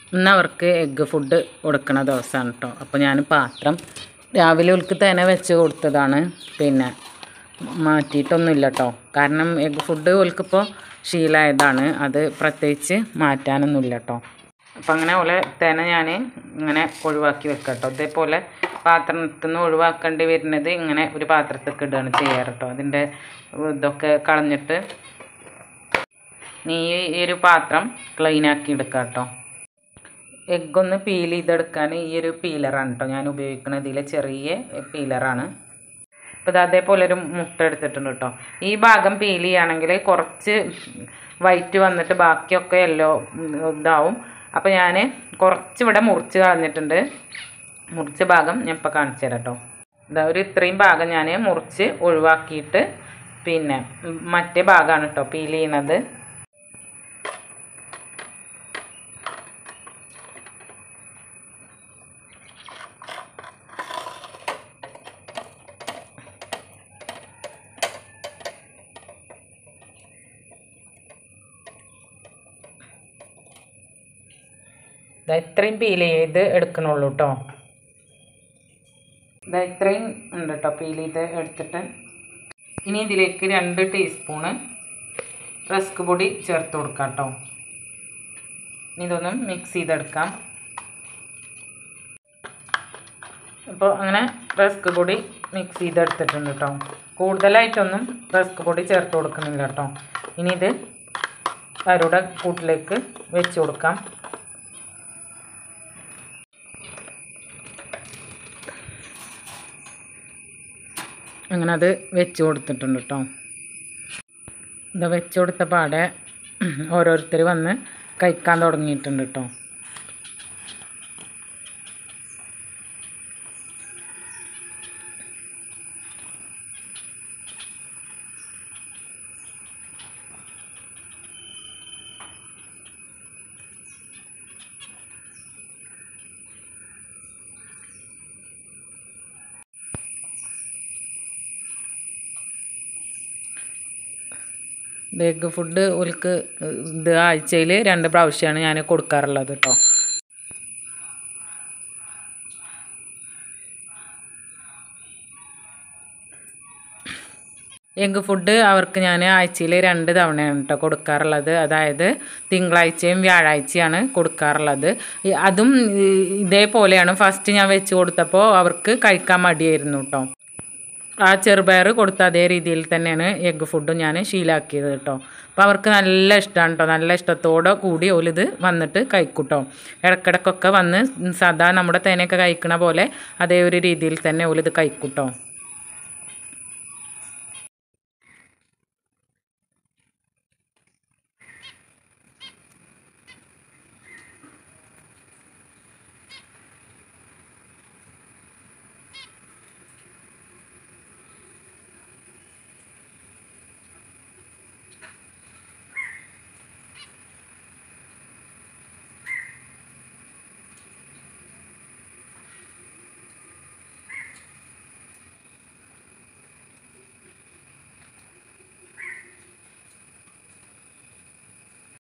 ഇന്ന് അവർക്ക് egg food കൊടുക്കണ ദിവസമാണ് കേട്ടോ അപ്പോൾ ഞാൻ പാത്രം രാവിലെ ഉൾക്ക് തന്നെ വെച്ച് കൊടുത്തതാണ് പിന്നെ മാറ്റിയിട്ടൊന്നുമില്ല കേട്ടോ കാരണം എഗ്ഗ് ഫുഡ് ഓൽക്കിപ്പോൾ ശീലമായതാണ് അത് പ്രത്യേകിച്ച് മാറ്റാനൊന്നുമില്ല കേട്ടോ അപ്പം അങ്ങനെ പോലെ തേന ഞാൻ ഇങ്ങനെ ഒഴിവാക്കി വെക്കാം കേട്ടോ ഇതേപോലെ പാത്രത്തിൽ നിന്ന് ഒഴിവാക്കേണ്ടി വരുന്നത് ഇങ്ങനെ ഒരു പാത്രത്തേക്ക് ഇടുകയാണ് ചെയ്യാറ് കേട്ടോ അതിൻ്റെ ഇതൊക്കെ കളഞ്ഞിട്ട് നീ ഈ ഒരു പാത്രം ക്ലീൻ ആക്കി എടുക്കാം കേട്ടോ എഗ്ഗ് ഒന്ന് പീൽ ചെയ്തെടുക്കാൻ ഈ ഒരു പീലറാണ് കേട്ടോ ഞാൻ ഉപയോഗിക്കുന്നത് ഇതിലെ ചെറിയ പീലറാണ് അപ്പോൾ ഇത് അതേപോലെ ഒരു മുട്ട എടുത്തിട്ടുണ്ട് കേട്ടോ ഈ ഭാഗം പീൽ ചെയ്യുകയാണെങ്കിൽ കുറച്ച് വൈറ്റ് വന്നിട്ട് ബാക്കിയൊക്കെ യെല്ലോ ഇതാവും അപ്പോൾ ഞാൻ കുറച്ച് ഇവിടെ മുറിച്ച് കളഞ്ഞിട്ടുണ്ട് മുറിച്ച ഭാഗം ഞാൻ ഇപ്പോൾ കാണിച്ചു തരാം കേട്ടോ ഇതാ ഒരു ഇത്രയും ഭാഗം ഞാൻ മുറിച്ച് ഒഴിവാക്കിയിട്ട് പിന്നെ മറ്റേ ഭാഗമാണ് കേട്ടോ പീൽ ചെയ്യണത് ഇതാ ഇത്രയും പീൽ ചെയ്ത് എടുക്കണുള്ളൂ കേട്ടോ ഇതാ ഇത്രയും ഉണ്ട് കേട്ടോ പീൽ ചെയ്ത് എടുത്തിട്ട് ഇനി ഇതിലേക്ക് രണ്ട് ടീസ്പൂണ് റസ്ക് പൊടി ചേർത്ത് കൊടുക്കാം കേട്ടോ ഇനി ഇതൊന്നും മിക്സ് ചെയ്തെടുക്കാം അപ്പോൾ അങ്ങനെ റസ്ക് പൊടി മിക്സ് ചെയ്തെടുത്തിട്ടുണ്ട് കേട്ടോ കൂടുതലായിട്ടൊന്നും റസ്ക് പൊടി ചേർത്ത് കൊടുക്കുന്നില്ല കേട്ടോ ഇനി ഇത് അവരുടെ കൂട്ടിലേക്ക് വെച്ച് കൊടുക്കാം അങ്ങനെ അത് വെച്ച് കൊടുത്തിട്ടുണ്ട് കേട്ടോ ഇത് വെച്ച് കൊടുത്ത പാടെ ഓരോരുത്തർ വന്ന് കഴിക്കാൻ തുടങ്ങിയിട്ടുണ്ട് കേട്ടോ എഗ്ഗ് ഫുഡ് ഓൽക്ക് ഇത് ആഴ്ചയിൽ രണ്ട് പ്രാവശ്യമാണ് ഞാൻ കൊടുക്കാറുള്ളത് കേട്ടോ എഗ്ഗ് ഫുഡ് അവർക്ക് ഞാൻ ആഴ്ചയിൽ രണ്ട് തവണയാണ് കേട്ടോ കൊടുക്കാറുള്ളത് അതായത് തിങ്കളാഴ്ചയും വ്യാഴാഴ്ചയാണ് കൊടുക്കാറുള്ളത് ഈ- അതും ഈ ഇതേപോലെയാണ് ഫസ്റ്റ് ഞാൻ വെച്ച് കൊടുത്തപ്പോൾ അവർക്ക് കഴിക്കാൻ മടിയായിരുന്നു കേട്ടോ ആ ചെറുപയർ കൊടുത്ത അതേ രീതിയിൽ തന്നെയാണ് എഗ്ഗ് ഫുഡും ഞാൻ ശീലാക്കിയത് കേട്ടോ അപ്പോൾ അവർക്ക് നല്ല ഇഷ്ടമാണ് കേട്ടോ നല്ല ഇഷ്ടത്തോടെ കൂടി ഒലിത് വന്നിട്ട് കഴിക്കും കേട്ടോ ഇടക്കിടക്കൊക്കെ വന്ന് സാധാ നമ്മുടെ തേനയൊക്കെ കഴിക്കണ പോലെ അതേ ഒരു രീതിയിൽ തന്നെ ഒലിത് കഴിക്കും കേട്ടോ